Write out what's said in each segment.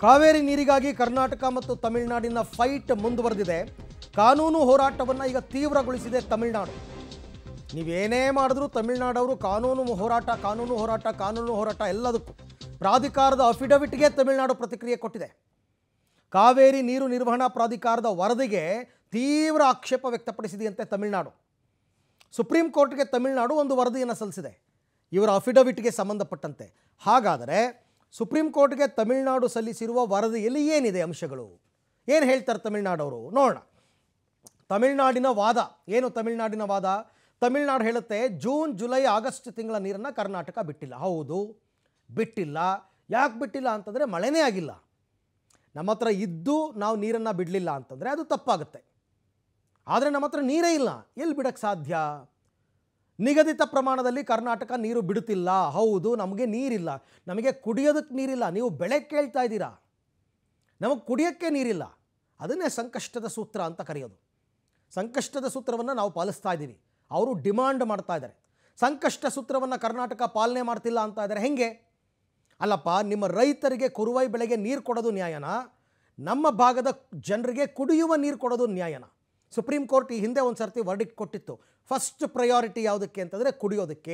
ಕಾವೇರಿ ನೀರಿಗಾಗಿ ಕರ್ನಾಟಕ ಮತ್ತು ತಮಿಳುನಾಡಿನ ಫೈಟ್ ಮುಂದುವರೆದಿದೆ ಕಾನೂನು ಹೋರಾಟವನ್ನು ಈಗ ತೀವ್ರಗೊಳಿಸಿದೆ ತಮಿಳುನಾಡು ನೀವೇನೇ ಮಾಡಿದ್ರೂ ತಮಿಳುನಾಡವರು ಕಾನೂನು ಹೋರಾಟ ಕಾನೂನು ಹೋರಾಟ ಕಾನೂನು ಹೋರಾಟ ಎಲ್ಲದಕ್ಕೂ ಪ್ರಾಧಿಕಾರದ ಅಫಿಡವಿಟ್ಗೆ ತಮಿಳುನಾಡು ಪ್ರತಿಕ್ರಿಯೆ ಕೊಟ್ಟಿದೆ ಕಾವೇರಿ ನೀರು ನಿರ್ವಹಣಾ ಪ್ರಾಧಿಕಾರದ ವರದಿಗೆ ತೀವ್ರ ಆಕ್ಷೇಪ ವ್ಯಕ್ತಪಡಿಸಿದೆಯಂತೆ ತಮಿಳುನಾಡು ಸುಪ್ರೀಂ ಕೋರ್ಟ್ಗೆ ತಮಿಳುನಾಡು ಒಂದು ವರದಿಯನ್ನು ಸಲ್ಲಿಸಿದೆ ಇವರ ಅಫಿಡವಿಟ್ಗೆ ಸಂಬಂಧಪಟ್ಟಂತೆ ಹಾಗಾದರೆ ಸುಪ್ರೀಂ ಕೋರ್ಟ್ಗೆ ತಮಿಳುನಾಡು ಸಲ್ಲಿಸಿರುವ ವರದಿಯಲ್ಲಿ ಏನಿದೆ ಅಂಶಗಳು ಏನು ಹೇಳ್ತಾರೆ ತಮಿಳುನಾಡವರು ನೋಡೋಣ ತಮಿಳುನಾಡಿನ ವಾದ ಏನು ತಮಿಳುನಾಡಿನ ವಾದ ತಮಿಳುನಾಡು ಹೇಳುತ್ತೆ ಜೂನ್ ಜುಲೈ ಆಗಸ್ಟ್ ತಿಂಗಳ ನೀರನ್ನು ಕರ್ನಾಟಕ ಬಿಟ್ಟಿಲ್ಲ ಹೌದು ಬಿಟ್ಟಿಲ್ಲ ಯಾಕೆ ಬಿಟ್ಟಿಲ್ಲ ಅಂತಂದರೆ ಮಳೆನೇ ಆಗಿಲ್ಲ ನಮ್ಮ ಹತ್ರ ಇದ್ದು ನಾವು ನೀರನ್ನು ಬಿಡಲಿಲ್ಲ ಅಂತಂದರೆ ಅದು ತಪ್ಪಾಗುತ್ತೆ ಆದರೆ ನಮ್ಮ ಹತ್ರ ನೀರೇ ಇಲ್ಲ ಎಲ್ಲಿ ಬಿಡಕ್ಕೆ ಸಾಧ್ಯ ನಿಗದಿತ ಪ್ರಮಾಣದಲ್ಲಿ ಕರ್ನಾಟಕ ನೀರು ಬಿಡುತ್ತಿಲ್ಲ ಹೌದು ನಮಗೆ ನೀರಿಲ್ಲ ನಮಗೆ ಕುಡಿಯೋದಕ್ಕೆ ನೀರಿಲ್ಲ ನೀವು ಬೆಳೆ ಕೇಳ್ತಾ ಇದ್ದೀರಾ ನಮಗೆ ಕುಡಿಯೋಕ್ಕೆ ನೀರಿಲ್ಲ ಅದನ್ನೇ ಸಂಕಷ್ಟದ ಸೂತ್ರ ಅಂತ ಕರೆಯೋದು ಸಂಕಷ್ಟದ ಸೂತ್ರವನ್ನು ನಾವು ಪಾಲಿಸ್ತಾ ಇದ್ದೀವಿ ಅವರು ಡಿಮಾಂಡ್ ಮಾಡ್ತಾ ಇದ್ದಾರೆ ಸಂಕಷ್ಟ ಸೂತ್ರವನ್ನು ಕರ್ನಾಟಕ ಪಾಲನೆ ಮಾಡ್ತಿಲ್ಲ ಅಂತ ಇದ್ದಾರೆ ಹೆಂಗೆ ಅಲ್ಲಪ್ಪ ನಿಮ್ಮ ರೈತರಿಗೆ ಕುರುವೈ ಬೆಳೆಗೆ ನೀರು ಕೊಡೋದು ನ್ಯಾಯನ ನಮ್ಮ ಭಾಗದ ಜನರಿಗೆ ಕುಡಿಯುವ ನೀರು ಕೊಡೋದು ನ್ಯಾಯನ ಸುಪ್ರೀಂ ಕೋರ್ಟ್ ಈ ಹಿಂದೆ ಒಂದು ಸರ್ತಿ ವರ್ಡಿಕ್ಟ್ ಕೊಟ್ಟಿತ್ತು ಫಸ್ಟ್ ಪ್ರಯಾರಿಟಿ ಯಾವುದಕ್ಕೆ ಅಂತಂದರೆ ಕುಡಿಯೋದಕ್ಕೆ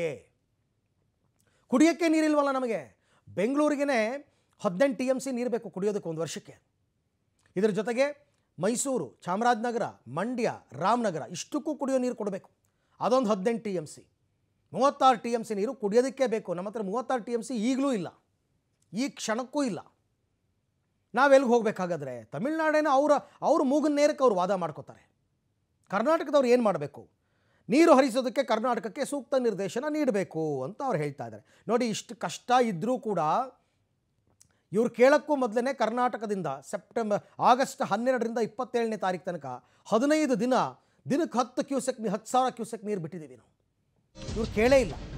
ಕುಡಿಯೋಕ್ಕೆ ನೀರಿಲ್ವಲ್ಲ ನಮಗೆ ಬೆಂಗಳೂರಿಗೇ ಹದಿನೆಂಟು ಟಿ ಎಮ್ ಸಿ ನೀರು ಬೇಕು ಕುಡಿಯೋದಕ್ಕೆ ಒಂದು ವರ್ಷಕ್ಕೆ ಇದರ ಜೊತೆಗೆ ಮೈಸೂರು ಚಾಮರಾಜನಗರ ಮಂಡ್ಯ ರಾಮನಗರ ಇಷ್ಟಕ್ಕೂ ಕುಡಿಯೋ ನೀರು ಕೊಡಬೇಕು ಅದೊಂದು ಹದಿನೆಂಟು ಟಿ ಎಮ್ ಸಿ ಮೂವತ್ತಾರು ಟಿ ಎಮ್ ಸಿ ನೀರು ಕುಡಿಯೋದಕ್ಕೆ ಬೇಕು ನಮ್ಮ ಹತ್ರ ಮೂವತ್ತಾರು ಟಿ ಎಮ್ ಸಿ ಈಗಲೂ ಇಲ್ಲ ಈ ಕ್ಷಣಕ್ಕೂ ಇಲ್ಲ ನಾವೆಲ್ಲಿಗೆ ಹೋಗಬೇಕಾಗಾದ್ರೆ ತಮಿಳ್ನಾಡೇನೋ ಅವರ ಅವ್ರ ಮೂಗಿನ ನೇರಕ್ಕೆ ಅವ್ರು ವಾದ ಮಾಡ್ಕೋತಾರೆ ಕರ್ನಾಟಕದವ್ರು ಏನು ಮಾಡಬೇಕು ನೀರು ಹರಿಸೋದಕ್ಕೆ ಕರ್ನಾಟಕಕ್ಕೆ ಸೂಕ್ತ ನಿರ್ದೇಶನ ನೀಡಬೇಕು ಅಂತ ಅವ್ರು ಹೇಳ್ತಾ ಇದ್ದಾರೆ ನೋಡಿ ಇಷ್ಟು ಕಷ್ಟ ಇದ್ದರೂ ಕೂಡ ಇವ್ರು ಕೇಳೋಕ್ಕೂ ಮೊದಲೇ ಕರ್ನಾಟಕದಿಂದ ಸೆಪ್ಟೆಂಬರ್ ಆಗಸ್ಟ್ ಹನ್ನೆರಡರಿಂದ ಇಪ್ಪತ್ತೇಳನೇ ತಾರೀಕು ತನಕ ಹದಿನೈದು ದಿನ ದಿನಕ್ಕೆ ಹತ್ತು ಕ್ಯೂಸೆಕ್ ಹತ್ತು ಸಾವಿರ ಕ್ಯೂಸೆಕ್ ನೀರು ಬಿಟ್ಟಿದ್ದೀವಿ ನಾವು ಇವ್ರು ಕೇಳೇ ಇಲ್ಲ